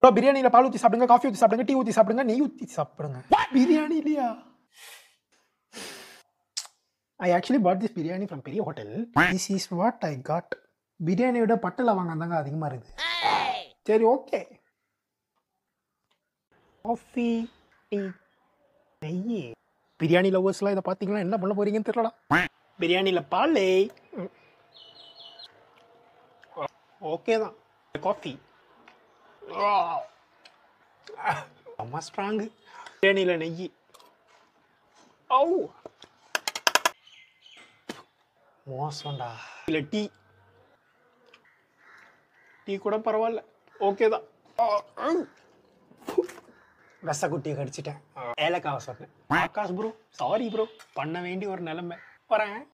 bro பிரியாணியில் பால் ஊற்றி சாப்பிடுங்க காஃபி ஊற்றி சாப்பிடுங்க டீ ஊற்றி சாப்பிடுங்க நெய் ஊற்றி சாப்பிடுங்க பிரியாணி இல்லையா I actually bought this biryani from பெரிய hotel this is what I got பிரியாணியோட பட்டில் வாங்க தாங்க அதிகமாக இருக்குது சரி ஓகே காஃபி டீ நெய் பிரியாணி லவ்வர்ஸ்லாம் இதை பார்த்தீங்கன்னா என்ன பண்ண போறீங்கன்னு தெரியலடா பிரியாணியில் பால் ஓகே தான் காஃபி அம்மா ஸ்ட்ராங்கு பிரியாணியில் நெய் ஓ மோசம்டா இல்லை டீ டீ கூட பரவாயில்ல ஓகே தான் ரசகுட்டியை கடிச்சிட்டேன் ஏலக்காவை சொன்னேன் ஆகாஷ் ப்ரோ சாரி ப்ரோ பண்ண வேண்டிய ஒரு நிலைமை வரேன்